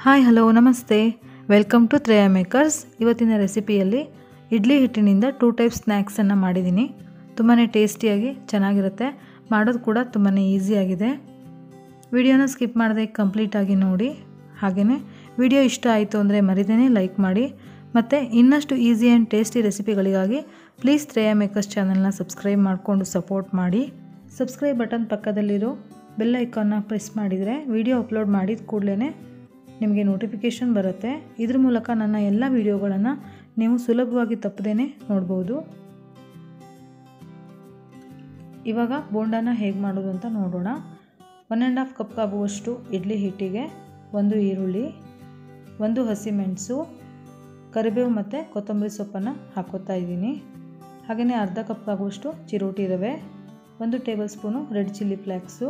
hi hello namaste welcome to Treya makers ಇವತ್ತಿನ ರೆಸಿಪಿಯಲ್ಲಿ ಇಡ್ಲಿ ಹಿಟ್ಟಿನಿಂದ ಟೂ ಟೈಪ್ ಸ್ನ್ಯಾಕ್ಸನ್ನು ಮಾಡಿದ್ದೀನಿ ತುಂಬಾ ಟೇಸ್ಟಿಯಾಗಿ ಚೆನ್ನಾಗಿರುತ್ತೆ ಮಾಡೋದು ಕೂಡ ತುಂಬಾ ಈಸಿಯಾಗಿದೆ ವಿಡಿಯೋನ ಸ್ಕಿಪ್ ಮಾಡದೆ ಕಂಪ್ಲೀಟಾಗಿ ನೋಡಿ ಹಾಗೆಯೇ ವಿಡಿಯೋ ಇಷ್ಟ ಆಯಿತು ಅಂದರೆ ಮರಿದೇ ಲೈಕ್ ಮಾಡಿ ಮತ್ತು ಇನ್ನಷ್ಟು ಈಸಿ ಆ್ಯಂಡ್ ಟೇಸ್ಟಿ ರೆಸಿಪಿಗಳಿಗಾಗಿ ಪ್ಲೀಸ್ ತ್ರೇಯ ಮೇಕರ್ಸ್ ಚಾನಲ್ನ ಸಬ್ಸ್ಕ್ರೈಬ್ ಮಾಡಿಕೊಂಡು ಸಪೋರ್ಟ್ ಮಾಡಿ ಸಬ್ಸ್ಕ್ರೈಬ್ ಬಟನ್ ಪಕ್ಕದಲ್ಲಿರೋ ಬೆಲ್ ಐಕಾನ್ನ ಪ್ರೆಸ್ ಮಾಡಿದರೆ ವಿಡಿಯೋ ಅಪ್ಲೋಡ್ ಮಾಡಿದ ಕೂಡಲೇ ನಿಮಗೆ ನೋಟಿಫಿಕೇಷನ್ ಬರುತ್ತೆ ಇದ್ರ ಮೂಲಕ ನನ್ನ ಎಲ್ಲ ವಿಡಿಯೋಗಳನ್ನು ನೀವು ಸುಲಭವಾಗಿ ತಪ್ಪದೇ ನೋಡ್ಬೋದು ಇವಾಗ ಬೋಂಡಾನ ಹೇಗೆ ಮಾಡೋದು ಅಂತ ನೋಡೋಣ ಒನ್ ಆ್ಯಂಡ್ ಹಾಫ್ ಕಪ್ ಆಗುವಷ್ಟು ಇಡ್ಲಿ ಹಿಟ್ಟಿಗೆ ಒಂದು ಈರುಳ್ಳಿ ಒಂದು ಹಸಿಮೆಣಸು ಕರಿಬೇವು ಮತ್ತು ಕೊತ್ತಂಬರಿ ಸೊಪ್ಪನ್ನು ಹಾಕೋತಾ ಇದ್ದೀನಿ ಹಾಗೆಯೇ ಅರ್ಧ ಕಪ್ ಆಗುವಷ್ಟು ಚಿರೋಟಿ ರವೆ ಒಂದು tablespoon red chilli flakes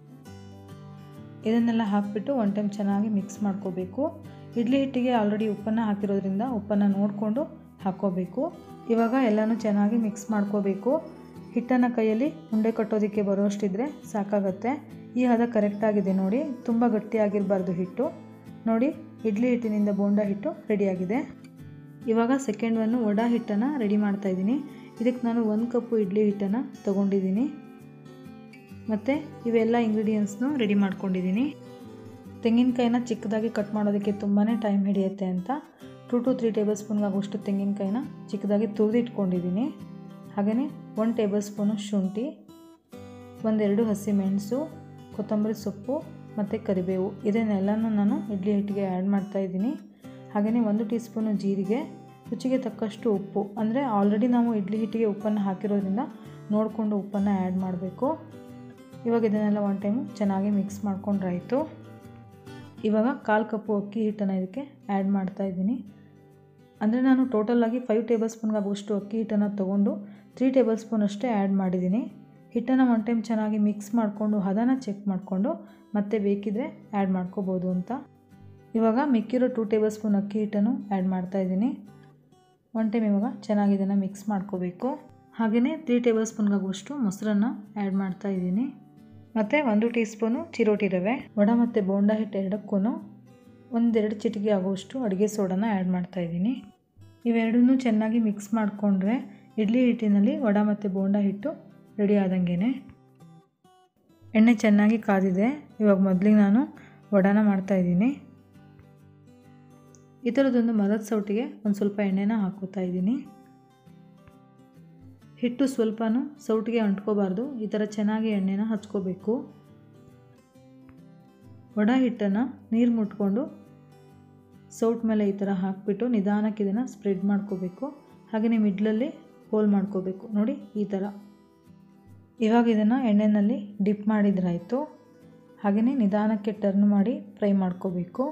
ಇದನ್ನೆಲ್ಲ ಹಾಕಿಬಿಟ್ಟು ಒನ್ ಟೈಮ್ ಚೆನ್ನಾಗಿ ಮಿಕ್ಸ್ ಮಾಡ್ಕೋಬೇಕು ಇಡ್ಲಿ ಹಿಟ್ಟಿಗೆ ಆಲ್ರೆಡಿ ಉಪ್ಪನ್ನು ಹಾಕಿರೋದ್ರಿಂದ ಉಪ್ಪನ್ನು ನೋಡಿಕೊಂಡು ಹಾಕ್ಕೋಬೇಕು ಇವಾಗ ಎಲ್ಲನೂ ಚೆನ್ನಾಗಿ ಮಿಕ್ಸ್ ಮಾಡ್ಕೋಬೇಕು ಹಿಟ್ಟನ್ನು ಕೈಯಲ್ಲಿ ಉಂಡೆ ಕಟ್ಟೋದಕ್ಕೆ ಬರೋಷ್ಟಿದ್ರೆ ಸಾಕಾಗತ್ತೆ ಈ ಹದ ಕರೆಕ್ಟಾಗಿದೆ ನೋಡಿ ತುಂಬ ಗಟ್ಟಿಯಾಗಿರಬಾರ್ದು ಹಿಟ್ಟು ನೋಡಿ ಇಡ್ಲಿ ಹಿಟ್ಟಿನಿಂದ ಬೋಂಡ ಹಿಟ್ಟು ರೆಡಿಯಾಗಿದೆ ಇವಾಗ ಸೆಕೆಂಡ್ ಒನ್ನು ವಡಾ ಹಿಟ್ಟನ್ನು ರೆಡಿ ಮಾಡ್ತಾಯಿದ್ದೀನಿ ಇದಕ್ಕೆ ನಾನು ಒಂದು ಕಪ್ಪು ಇಡ್ಲಿ ಹಿಟ್ಟನ್ನು ತೊಗೊಂಡಿದ್ದೀನಿ ಮತ್ತು ಇವೆಲ್ಲ ಇಂಗ್ರೀಡಿಯೆಂಟ್ಸ್ನು ರೆಡಿ ಮಾಡ್ಕೊಂಡಿದ್ದೀನಿ ತೆಂಗಿನಕಾಯಿನ ಚಿಕ್ಕದಾಗಿ ಕಟ್ ಮಾಡೋದಕ್ಕೆ ತುಂಬಾ ಟೈಮ್ ಹಿಡಿಯುತ್ತೆ ಅಂತ ಟೂ ಟು ತ್ರೀ ಟೇಬಲ್ ಸ್ಪೂನ್ಗಾಗುವಷ್ಟು ತೆಂಗಿನಕಾಯಿನ ಚಿಕ್ಕದಾಗಿ ತುರಿದಿಟ್ಕೊಂಡಿದ್ದೀನಿ ಹಾಗೆಯೇ ಒನ್ ಟೇಬಲ್ ಸ್ಪೂನು ಶುಂಠಿ ಒಂದೆರಡು ಹಸಿಮೆಣಸು ಕೊತ್ತಂಬರಿ ಸೊಪ್ಪು ಮತ್ತು ಕರಿಬೇವು ಇದನ್ನೆಲ್ಲನೂ ನಾನು ಇಡ್ಲಿ ಹಿಟ್ಟಿಗೆ ಆ್ಯಡ್ ಮಾಡ್ತಾಯಿದ್ದೀನಿ ಹಾಗೆಯೇ ಒಂದು ಟೀ ಸ್ಪೂನು ಜೀರಿಗೆ ರುಚಿಗೆ ತಕ್ಕಷ್ಟು ಉಪ್ಪು ಅಂದರೆ ಆಲ್ರೆಡಿ ನಾವು ಇಡ್ಲಿ ಹಿಟ್ಟಿಗೆ ಉಪ್ಪನ್ನು ಹಾಕಿರೋದ್ರಿಂದ ನೋಡಿಕೊಂಡು ಉಪ್ಪನ್ನು ಆ್ಯಡ್ ಮಾಡಬೇಕು ಇವಾಗ ಇದನ್ನೆಲ್ಲ ಒನ್ ಟೈಮು ಚೆನ್ನಾಗಿ ಮಿಕ್ಸ್ ಮಾಡ್ಕೊಂಡ್ರಾಯಿತು ಇವಾಗ ಕಾಲು ಕಪ್ಪು ಅಕ್ಕಿ ಹಿಟ್ಟನ್ನು ಇದಕ್ಕೆ ಆ್ಯಡ್ ಮಾಡ್ತಾಯಿದ್ದೀನಿ ಅಂದರೆ ನಾನು ಟೋಟಲಾಗಿ ಫೈವ್ ಟೇಬಲ್ ಸ್ಪೂನ್ಗಾಗುವಷ್ಟು ಅಕ್ಕಿ ಹಿಟ್ಟನ್ನು ತೊಗೊಂಡು ತ್ರೀ ಟೇಬಲ್ ಸ್ಪೂನ್ ಅಷ್ಟೇ ಆ್ಯಡ್ ಮಾಡಿದ್ದೀನಿ ಹಿಟ್ಟನ್ನು ಒನ್ ಟೈಮ್ ಚೆನ್ನಾಗಿ ಮಿಕ್ಸ್ ಮಾಡಿಕೊಂಡು ಹದನ ಚೆಕ್ ಮಾಡಿಕೊಂಡು ಮತ್ತೆ ಬೇಕಿದ್ರೆ ಆ್ಯಡ್ ಮಾಡ್ಕೋಬೋದು ಅಂತ ಇವಾಗ ಮಿಕ್ಕಿರೋ ಟೂ ಟೇಬಲ್ ಸ್ಪೂನ್ ಅಕ್ಕಿ ಹಿಟ್ಟನ್ನು ಆ್ಯಡ್ ಮಾಡ್ತಾಯಿದ್ದೀನಿ ಒನ್ ಟೈಮ್ ಇವಾಗ ಚೆನ್ನಾಗಿ ಇದನ್ನು ಮಿಕ್ಸ್ ಮಾಡ್ಕೋಬೇಕು ಹಾಗೆಯೇ ತ್ರೀ ಟೇಬಲ್ ಸ್ಪೂನ್ಗಾಗುವಷ್ಟು ಮೊಸರನ್ನು ಆ್ಯಡ್ ಮಾಡ್ತಾಯಿದ್ದೀನಿ ಮತ್ತು ಒಂದು ಟೀ ಸ್ಪೂನು ಚಿರೋಟಿ ರವೆ ವಡ ಮತ್ತು ಬೋಂಡ ಹಿಟ್ಟು ಎರಡಕ್ಕೂ ಒಂದೆರಡು ಚಿಟಿಕೆ ಆಗುವಷ್ಟು ಅಡುಗೆ ಸೋಡಾನ ಆ್ಯಡ್ ಮಾಡ್ತಾಯಿದ್ದೀನಿ ಇವೆರಡನ್ನೂ ಚೆನ್ನಾಗಿ ಮಿಕ್ಸ್ ಮಾಡಿಕೊಂಡ್ರೆ ಇಡ್ಲಿ ಹಿಟ್ಟಿನಲ್ಲಿ ವಡ ಮತ್ತು ಬೋಂಡ ಹಿಟ್ಟು ರೆಡಿ ಆದಂಗೆ ಎಣ್ಣೆ ಚೆನ್ನಾಗಿ ಕಾದಿದೆ ಇವಾಗ ಮೊದಲಿಗೆ ನಾನು ವಡಾನ ಮಾಡ್ತಾಯಿದ್ದೀನಿ ಈ ಥರದೊಂದು ಮರದ ಸೌಟಿಗೆ ಒಂದು ಸ್ವಲ್ಪ ಎಣ್ಣೆನ ಹಾಕೋತಾ ಇದ್ದೀನಿ ಹಿಟ್ಟು ಸ್ವಲ್ಪನೂ ಸೌಟಿಗೆ ಅಂಟ್ಕೋಬಾರ್ದು ಈ ಥರ ಚೆನ್ನಾಗಿ ಎಣ್ಣೆನ ಹಚ್ಕೋಬೇಕು ವಡ ಹಿಟ್ಟನ್ನು ನೀರು ಮುಟ್ಕೊಂಡು ಸೌಟ್ ಮೇಲೆ ಈ ಥರ ಹಾಕಿಬಿಟ್ಟು ನಿಧಾನಕ್ಕೆ ಇದನ್ನು ಸ್ಪ್ರೆಡ್ ಮಾಡ್ಕೋಬೇಕು ಹಾಗೆಯೇ ಮಿಡ್ಲಲ್ಲಿ ಹೋಲ್ ಮಾಡ್ಕೋಬೇಕು ನೋಡಿ ಈ ಥರ ಇವಾಗ ಇದನ್ನು ಎಣ್ಣೆಯಲ್ಲಿ ಡಿಪ್ ಮಾಡಿದ್ರಾಯಿತು ಹಾಗೆಯೇ ನಿಧಾನಕ್ಕೆ ಟರ್ನ್ ಮಾಡಿ ಫ್ರೈ ಮಾಡ್ಕೋಬೇಕು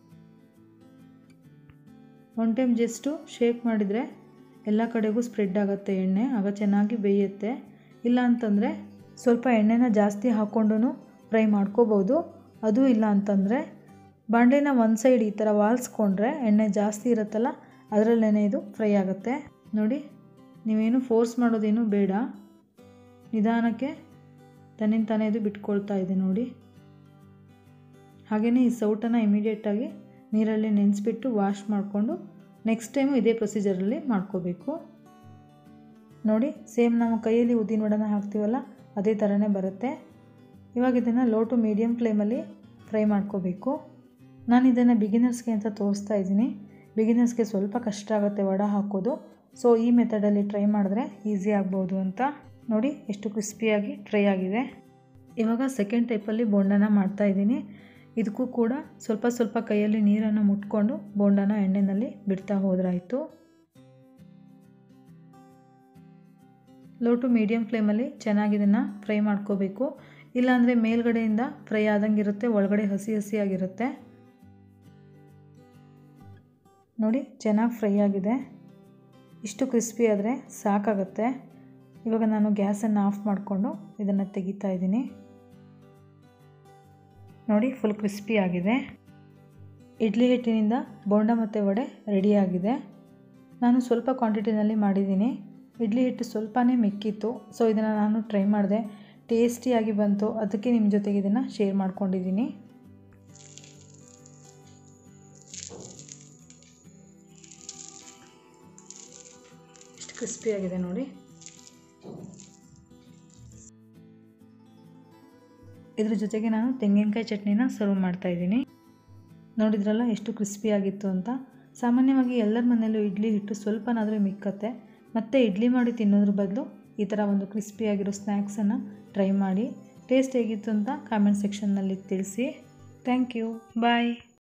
ಒನ್ ಟೈಮ್ ಜಸ್ಟು ಶೇಕ್ ಮಾಡಿದರೆ ಎಲ್ಲ ಕಡೆಗೂ ಸ್ಪ್ರೆಡ್ ಆಗುತ್ತೆ ಎಣ್ಣೆ ಆಗ ಚೆನ್ನಾಗಿ ಬೇಯುತ್ತೆ ಇಲ್ಲ ಅಂತಂದರೆ ಸ್ವಲ್ಪ ಎಣ್ಣೆನ ಜಾಸ್ತಿ ಹಾಕ್ಕೊಂಡು ಫ್ರೈ ಮಾಡ್ಕೋಬೋದು ಅದು ಇಲ್ಲ ಅಂತಂದರೆ ಬಾಂಡೆನ ಒಂದು ಸೈಡ್ ಈ ಥರ ವಾಲ್ಸ್ಕೊಂಡ್ರೆ ಎಣ್ಣೆ ಜಾಸ್ತಿ ಇರುತ್ತಲ್ಲ ಅದರಲ್ಲೇ ಇದು ಫ್ರೈ ಆಗುತ್ತೆ ನೋಡಿ ನೀವೇನು ಫೋರ್ಸ್ ಮಾಡೋದೇನು ಬೇಡ ನಿಧಾನಕ್ಕೆ ತನ್ನಿಂದ ತಾನೇ ಇದು ಬಿಟ್ಕೊಳ್ತಾ ಇದೆ ನೋಡಿ ಹಾಗೆಯೇ ಈ ಸೌಟನ್ನು ಇಮಿಡಿಯೇಟಾಗಿ ನೀರಲ್ಲಿ ನೆನೆಸ್ಬಿಟ್ಟು ವಾಶ್ ಮಾಡಿಕೊಂಡು ನೆಕ್ಸ್ಟ್ ಟೈಮು ಇದೇ ಪ್ರೊಸೀಜರಲ್ಲಿ ಮಾಡ್ಕೋಬೇಕು ನೋಡಿ ಸೇಮ್ ನಾವು ಕೈಯಲ್ಲಿ ಉದ್ದಿನ ವಡನ ಹಾಕ್ತೀವಲ್ಲ ಅದೇ ಥರನೇ ಬರುತ್ತೆ ಇವಾಗ ಇದನ್ನು ಲೋ ಟು ಮೀಡಿಯಮ್ ಫ್ಲೇಮಲ್ಲಿ ಫ್ರೈ ಮಾಡ್ಕೋಬೇಕು ನಾನು ಇದನ್ನು ಬಿಗಿನರ್ಸ್ಗೆ ಅಂತ ತೋರಿಸ್ತಾ ಇದ್ದೀನಿ ಬಿಗಿನರ್ಸ್ಗೆ ಸ್ವಲ್ಪ ಕಷ್ಟ ಆಗುತ್ತೆ ವಡ ಹಾಕೋದು ಸೊ ಈ ಮೆಥಡಲ್ಲಿ ಟ್ರೈ ಮಾಡಿದ್ರೆ ಈಸಿ ಆಗ್ಬೋದು ಅಂತ ನೋಡಿ ಎಷ್ಟು ಕ್ರಿಸ್ಪಿಯಾಗಿ ಫ್ರೈ ಆಗಿದೆ ಇವಾಗ ಸೆಕೆಂಡ್ ಟೈಪಲ್ಲಿ ಬೋಂಡನ ಮಾಡ್ತಾಯಿದ್ದೀನಿ ಇದಕ್ಕೂ ಕೂಡ ಸ್ವಲ್ಪ ಸ್ವಲ್ಪ ಕೈಯಲ್ಲಿ ನೀರನ್ನು ಮುಟ್ಕೊಂಡು ಬೋಂಡನ ಎಣ್ಣೆಯಲ್ಲಿ ಬಿಡ್ತಾ ಹೋದ್ರಾಯಿತು ಲೋ ಟು ಮೀಡಿಯಮ್ ಫ್ಲೇಮಲ್ಲಿ ಚೆನ್ನಾಗಿ ಇದನ್ನು ಫ್ರೈ ಮಾಡ್ಕೋಬೇಕು ಇಲ್ಲಾಂದರೆ ಮೇಲ್ಗಡೆಯಿಂದ ಫ್ರೈ ಆದಂಗೆ ಇರುತ್ತೆ ಒಳಗಡೆ ಹಸಿ ಹಸಿಯಾಗಿರುತ್ತೆ ನೋಡಿ ಚೆನ್ನಾಗಿ ಫ್ರೈ ಆಗಿದೆ ಇಷ್ಟು ಕ್ರಿಸ್ಪಿ ಆದರೆ ಸಾಕಾಗುತ್ತೆ ಇವಾಗ ನಾನು ಗ್ಯಾಸನ್ನು ಆಫ್ ಮಾಡಿಕೊಂಡು ಇದನ್ನು ತೆಗಿತಾ ಇದ್ದೀನಿ ನೋಡಿ ಫುಲ್ ಕ್ರಿಸ್ಪಿ ಆಗಿದೆ ಇಡ್ಲಿ ಹಿಟ್ಟಿನಿಂದ ಬೋಂಡ ಮತ್ತು ವಡೆ ರೆಡಿಯಾಗಿದೆ ನಾನು ಸ್ವಲ್ಪ ಕ್ವಾಂಟಿಟಿನಲ್ಲಿ ಮಾಡಿದ್ದೀನಿ ಇಡ್ಲಿ ಹಿಟ್ಟು ಸ್ವಲ್ಪನೇ ಮಿಕ್ಕಿತ್ತು ಸೊ ಇದನ್ನು ನಾನು ಟ್ರೈ ಮಾಡಿದೆ ಟೇಸ್ಟಿಯಾಗಿ ಬಂತು ಅದಕ್ಕೆ ನಿಮ್ಮ ಜೊತೆಗೆ ಇದನ್ನು ಶೇರ್ ಮಾಡ್ಕೊಂಡಿದ್ದೀನಿ ಕ್ರಿಸ್ಪಿಯಾಗಿದೆ ನೋಡಿ ಇದ್ರ ಜೊತೆಗೆ ನಾನು ತೆಂಗಿನಕಾಯಿ ಚಟ್ನಿನ ಸರ್ವ್ ಮಾಡ್ತಾ ಇದ್ದೀನಿ ನೋಡಿದ್ರಲ್ಲ ಎಷ್ಟು ಕ್ರಿಸ್ಪಿಯಾಗಿತ್ತು ಅಂತ ಸಾಮಾನ್ಯವಾಗಿ ಎಲ್ಲರ ಮನೆಯಲ್ಲೂ ಇಡ್ಲಿ ಹಿಟ್ಟು ಸ್ವಲ್ಪನಾದರೂ ಮಿಕ್ಕತ್ತೆ ಮತ್ತು ಇಡ್ಲಿ ಮಾಡಿ ತಿನ್ನೋದ್ರ ಬದಲು ಈ ಥರ ಒಂದು ಕ್ರಿಸ್ಪಿಯಾಗಿರೋ ಸ್ನ್ಯಾಕ್ಸನ್ನು ಟ್ರೈ ಮಾಡಿ ಟೇಸ್ಟ್ ಹೇಗಿತ್ತು ಅಂತ ಕಾಮೆಂಟ್ ಸೆಕ್ಷನ್ನಲ್ಲಿ ತಿಳಿಸಿ ಥ್ಯಾಂಕ್ ಯು ಬಾಯ್